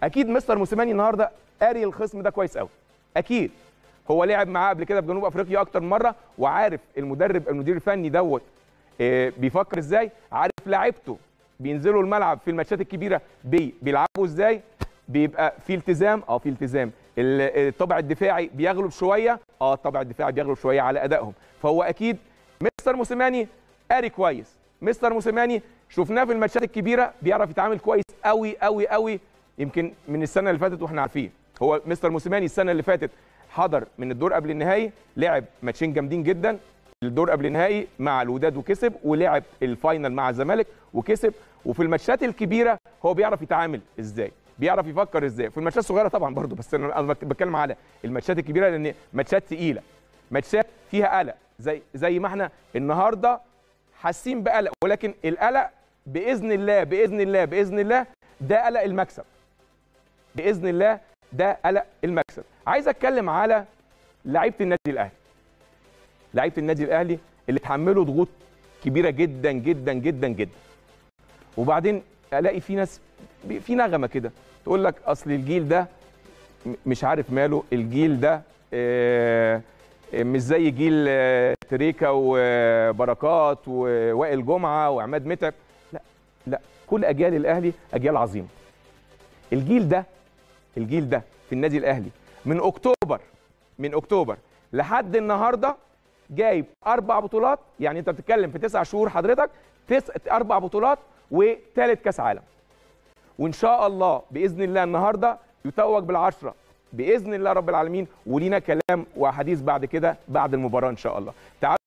اكيد مستر موسيماني النهارده قاري الخصم ده كويس قوي اكيد هو لعب معاه قبل كده في جنوب افريقيا اكتر من مره وعارف المدرب المدير الفني دوت آه، بيفكر ازاي عارف لعيبته بينزلوا الملعب في الماتشات الكبيره بي بيلعبوا ازاي بيبقى في التزام اه في التزام ال- الطابع الدفاعي بيغلب شويه اه الطابع الدفاعي بيغلب شويه على ادائهم فهو اكيد مستر موسيماني قاري كويس مستر موسيماني شفناه في الماتشات الكبيره بيعرف يتعامل كويس قوي قوي قوي يمكن من السنه اللي فاتت واحنا عارفين هو مستر موسيماني السنه اللي فاتت حضر من الدور قبل النهائي لعب ماتشين جامدين جدا الدور قبل النهائي مع الوداد وكسب ولعب الفاينل مع الزمالك وكسب وفي الماتشات الكبيره هو بيعرف يتعامل ازاي بيعرف يفكر ازاي في الماتشات الصغيره طبعا برضو بس انا أنا بتكلم على الماتشات الكبيره لان ماتشات تقيله ماتشات فيها قلق زي زي ما احنا النهارده حاسين بقلق ولكن القلق باذن الله باذن الله باذن الله ده قلق المكسب باذن الله ده قلق المكسب عايز اتكلم على لعيبه النادي الاهلي لعيبه النادي الاهلي اللي اتحملوا ضغوط كبيره جدا جدا جدا جدا وبعدين الاقي في ناس بي- في نغمه كده تقول لك اصل الجيل ده م- مش عارف ماله الجيل ده آه، آه، مش زي جيل آه، تريكا وبركات ووائل جمعه وعماد متعب لا لا كل اجيال الاهلي اجيال عظيمه الجيل ده الجيل ده في النادي الاهلي من اكتوبر من اكتوبر لحد النهارده جايب اربع بطولات يعني انت بتتكلم في تسع شهور حضرتك تس... اربع بطولات وثالث كاس عالم وان شاء الله باذن الله النهارده يتوج بالعشره باذن الله رب العالمين ولينا كلام وحديث بعد كده بعد المباراه ان شاء الله تعالوا